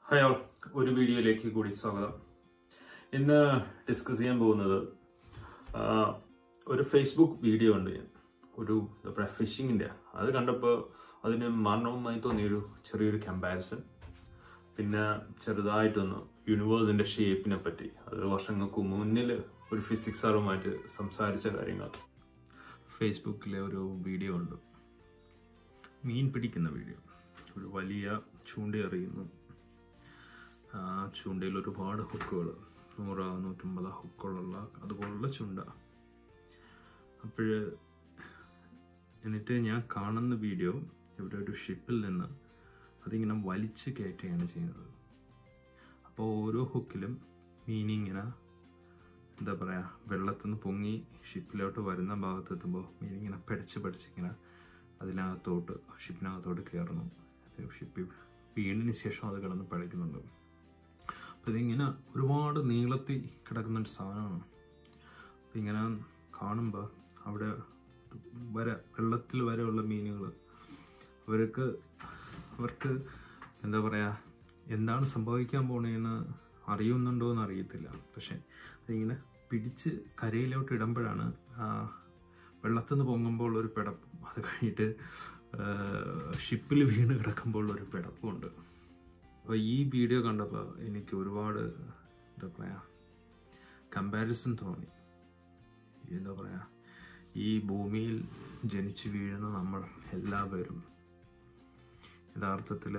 Hi all ഒരു വീഡിയോയിലേക്ക് കൂടി സ്വാഗതം ഇന്ന് ഡിസ്കസ് ചെയ്യാൻ പോകുന്നത് ആ, ഒരു ഫേസ്ബുക്ക് വീഡിയോ ഉണ്ട് ഞാൻ ഒരു എന്താ പറയുക ഫിഷിങ്ങിൻ്റെ അത് കണ്ടപ്പോൾ അതിന് മരണവുമായി തോന്നിയൊരു ചെറിയൊരു കമ്പാരിസൺ പിന്നെ ചെറുതായിട്ടൊന്ന് യൂണിവേഴ്സിൻ്റെ ഷേപ്പിനെ പറ്റി അത് വർഷങ്ങൾക്ക് മുന്നിൽ ഒരു ഫിസിക്സാറുമായിട്ട് സംസാരിച്ച കാര്യങ്ങൾ ഫേസ്ബുക്കിലെ ഒരു വീഡിയോ ഉണ്ട് മീൻ പിടിക്കുന്ന വീഡിയോ ഒരു വലിയ ചൂണ്ടയെറിയുന്നു ആ ചൂണ്ടയിൽ ഒരുപാട് ഹുക്കുകൾ നൂറ് നൂറ്റമ്പത് ഹുക്കുകളുള്ള അതുപോലുള്ള ചൂണ്ട അപ്പോൾ എന്നിട്ട് ഞാൻ കാണുന്ന വീഡിയോ ഇവിടെ ഒരു ഷിപ്പിൽ നിന്ന് അതിങ്ങനെ വലിച്ച് കയറ്റുകയാണ് ചെയ്യുന്നത് അപ്പോൾ ഓരോ ഹുക്കിലും മീനിങ്ങനെ എന്താ പറയുക വെള്ളത്തിൽ നിന്ന് പൊങ്ങി ഷിപ്പിലോട്ട് വരുന്ന ഭാഗത്തെത്തുമ്പോൾ മീനിങ്ങനെ പഠിച്ച് പഠിച്ചിങ്ങനെ അതിനകത്തോട്ട് ഷിപ്പിനകത്തോട്ട് കയറുന്നു ഷിപ്പിൽ വീണിന് ശേഷം അത് കിടന്ന് പഴയ്ക്കുന്നുണ്ട് അപ്പോൾ ഇതിങ്ങനെ ഒരുപാട് നീളത്തിൽ കിടക്കുന്ന ഒരു സാധനമാണ് അപ്പം ഇങ്ങനെ കാണുമ്പോൾ അവിടെ വര വെള്ളത്തിൽ വരെയുള്ള മീനുകൾ അവർക്ക് അവർക്ക് എന്താ പറയുക എന്താണ് സംഭവിക്കാൻ പോണേന്ന് അറിയുന്നുണ്ടോ എന്ന് അറിയത്തില്ല പക്ഷെ അതിങ്ങനെ പിടിച്ച് കരയിലോട്ട് ഇടുമ്പോഴാണ് ആ വെള്ളത്തിൽ നിന്ന് പൊങ്ങുമ്പോൾ ഒരു പിടപ്പും അത് കഴിഞ്ഞിട്ട് ഷിപ്പിൽ വീണ് കിടക്കുമ്പോൾ ഒരു പിടപ്പും ഉണ്ട് അപ്പോൾ ഈ വീഡിയോ കണ്ടപ്പോൾ എനിക്ക് ഒരുപാട് എന്താ പറയുക കമ്പാരിസൺ തോന്നി എന്താ പറയുക ഈ ഭൂമിയിൽ ജനിച്ചു വീഴുന്ന നമ്മൾ എല്ലാവരും യഥാർത്ഥത്തിൽ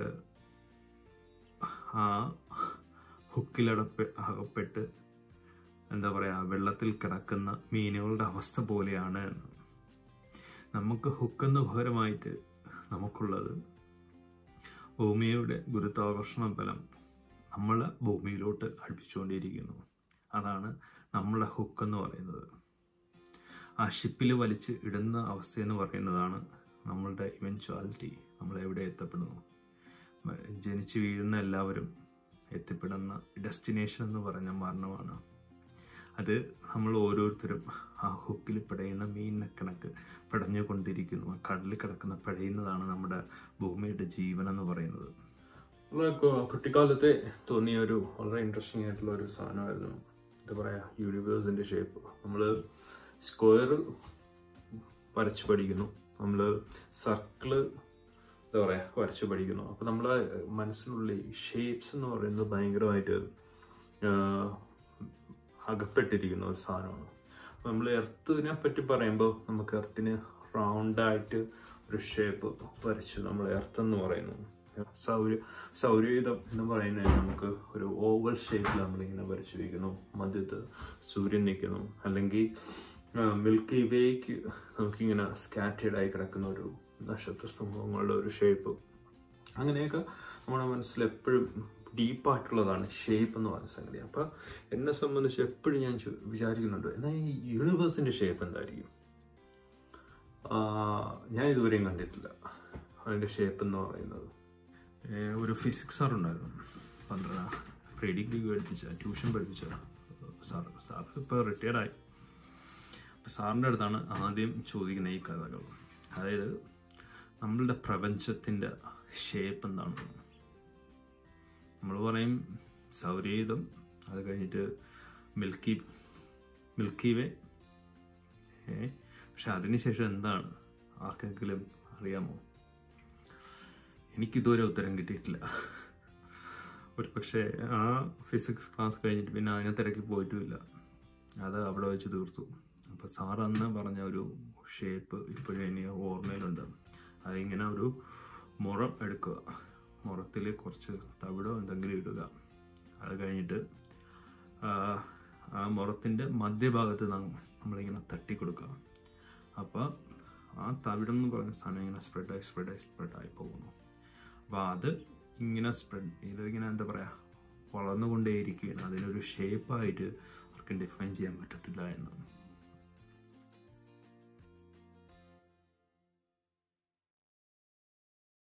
ആ ഹുക്കിലടപ്പ് അകപ്പെട്ട് എന്താ പറയുക വെള്ളത്തിൽ കിടക്കുന്ന മീനുകളുടെ അവസ്ഥ പോലെയാണ് എന്ന്. നമുക്ക് ഹുക്കെന്ന് പകരമായിട്ട് നമുക്കുള്ളത് ഭൂമിയുടെ ഗുരുത്വാകർഷണ ബലം നമ്മളെ ഭൂമിയിലോട്ട് അടുപ്പിച്ചുകൊണ്ടിരിക്കുന്നു അതാണ് നമ്മളെ ഹുക്ക് എന്ന് പറയുന്നത് ആ ഷിപ്പിൽ വലിച്ച് ഇടുന്ന അവസ്ഥ എന്ന് പറയുന്നതാണ് നമ്മളുടെ ഇവൻച്വാലിറ്റി നമ്മൾ എവിടെ എത്തപ്പെടുന്നു മ- ജനിച്ചു വീഴുന്ന എല്ലാവരും എത്തിപ്പെടുന്ന ഡെസ്റ്റിനേഷൻ എന്ന് പറഞ്ഞ മരണമാണ് അത് നമ്മൾ ഓരോരുത്തരും ആ ഹുക്കിൽ പിടയുന്ന മീനിനെ കണക്ക് പിടഞ്ഞുകൊണ്ടിരിക്കുന്നു ആ കടലിൽ കിടക്കുന്ന പിടയുന്നതാണ് നമ്മുടെ ഭൂമിയുടെ ജീവൻ എന്ന് പറയുന്നത് വളരെ കു- കുട്ടിക്കാലത്തെ തോന്നിയ ഒരു വളരെ ഇൻട്രസ്റ്റിംഗ് ആയിട്ടുള്ള ഒരു സാധനമായിരുന്നു എന്താ പറയുക യൂണിവേഴ്സിൻ്റെ ഷേപ്പ് നമ്മൾ സ്ക്വയർ വരച്ച് പഠിക്കുന്നു നമ്മൾ സർക്കിള് എന്താ പറയുക വരച്ച് പഠിക്കുന്നു അപ്പോൾ നമ്മളെ മനസ്സിനുള്ളിൽ ഷേപ്സ് എന്ന് പറയുന്നത് ഭയങ്കരമായിട്ട് ആഹ്, അകപ്പെട്ടിരിക്കുന്ന ഒരു സാധനമാണ് അപ്പോൾ നമ്മൾ എർത്തിനെ പറ്റി പറയുമ്പോൾ നമുക്ക് എർത്തിന് റൗണ്ടായിട്ട് ഒരു ഷേപ്പ് വരച്ചു നമ്മൾ എർത്ത് എന്ന് പറയുന്നു സൗര സൗരയുധം എന്ന് പറയുന്നത് നമുക്ക് ഒരു ഓവൽ ഷേപ്പിൽ നമ്മളിങ്ങനെ വരച്ചു വയ്ക്കുന്നു മധ്യത്ത് സൂര്യൻ നിൽക്കുന്നു അല്ലെങ്കിൽ മിൽക്കി വേക്ക് നമുക്കിങ്ങനെ സ്കാറ്റേഡ് ആയി കിടക്കുന്ന ഒരു നക്ഷത്ര സമൂഹങ്ങളുടെ ഒരു ഷേപ്പ് അങ്ങനെയൊക്കെ നമ്മുടെ മനസ്സിൽ എപ്പോഴും ഡീപ്പായിട്ടുള്ളതാണ് ഷേപ്പ് എന്ന് പറയുന്ന സംഗതി അപ്പം എന്നെ സംബന്ധിച്ച് എപ്പോഴും ഞാൻ ചോ- വിചാരിക്കുന്നുണ്ട് എന്നാൽ ഈ യൂണിവേഴ്സിൻ്റെ ഷേപ്പ് എന്തായിരിക്കും ആ, ഞാൻ ഇതുവരെയും കണ്ടിട്ടില്ല അതിൻ്റെ ഷേപ്പ് എന്ന് പറയുന്നത് ഏ, ഒരു ഫിസിക്സ് സാർ ഉണ്ടായിരുന്നു പന്ത്രണ്ട് പ്രീ ഡിഗ്രി പഠിപ്പിച്ച ട്യൂഷൻ പഠിപ്പിച്ച സാർ സാർ ഇപ്പോൾ റിട്ടയർഡായി അപ്പം സാറിൻ്റെ അടുത്താണ് ആദ്യം ചോദിക്കുന്ന ഈ കഥകൾ അതായത് നമ്മളുടെ പ്രപഞ്ചത്തിൻ്റെ ഷേപ്പ് എന്താണ് നമ്മൾ പറയും സൗരയുധം അത് കഴിഞ്ഞിട്ട് മിൽക്കി മിൽക്കി വേ ഏ പക്ഷെ അതിനുശേഷം എന്താണ് ആർക്കെങ്കിലും അറിയാമോ എനിക്കിതുവരെ ഉത്തരം കിട്ടിയിട്ടില്ല ഒരു പക്ഷേ ആ ഫിസിക്സ് ക്ലാസ് കഴിഞ്ഞിട്ട് പിന്നെ അതിനെ തിരക്കി പോയിട്ടുമില്ല അത് അവിടെ വെച്ച് തീർത്തു അപ്പോൾ സാർ അന്ന് പറഞ്ഞ ഒരു ഷേപ്പ് ഇപ്പോഴും ഇനി ഓർമ്മയിലുണ്ട് അതിങ്ങനെ ഒരു മുറം എടുക്കുക മുറത്തിൽ കുറച്ച് തവിടോ എന്തെങ്കിലും ഇടുക അത് കഴിഞ്ഞിട്ട് ആ, ആ മുറത്തിൻ്റെ മധ്യഭാഗത്ത് നം- നമ്മളിങ്ങനെ തട്ടി കൊടുക്കുക അപ്പോൾ ആ തവിടം എന്ന് പറയുന്ന സാധനം ഇങ്ങനെ സ്പ്രെഡായി സ്പ്രെഡായി സ്പ്രെഡായി പോകുന്നു അപ്പോൾ അത് ഇങ്ങനെ സ്പ്രെഡ് ഇതിങ്ങനെ എന്താ പറയുക വളർന്നുകൊണ്ടേയിരിക്കുകയാണ് അതിനൊരു ഷേപ്പായിട്ട് ആർക്കും ഡിഫൈൻ ചെയ്യാൻ പറ്റത്തില്ല എന്ന്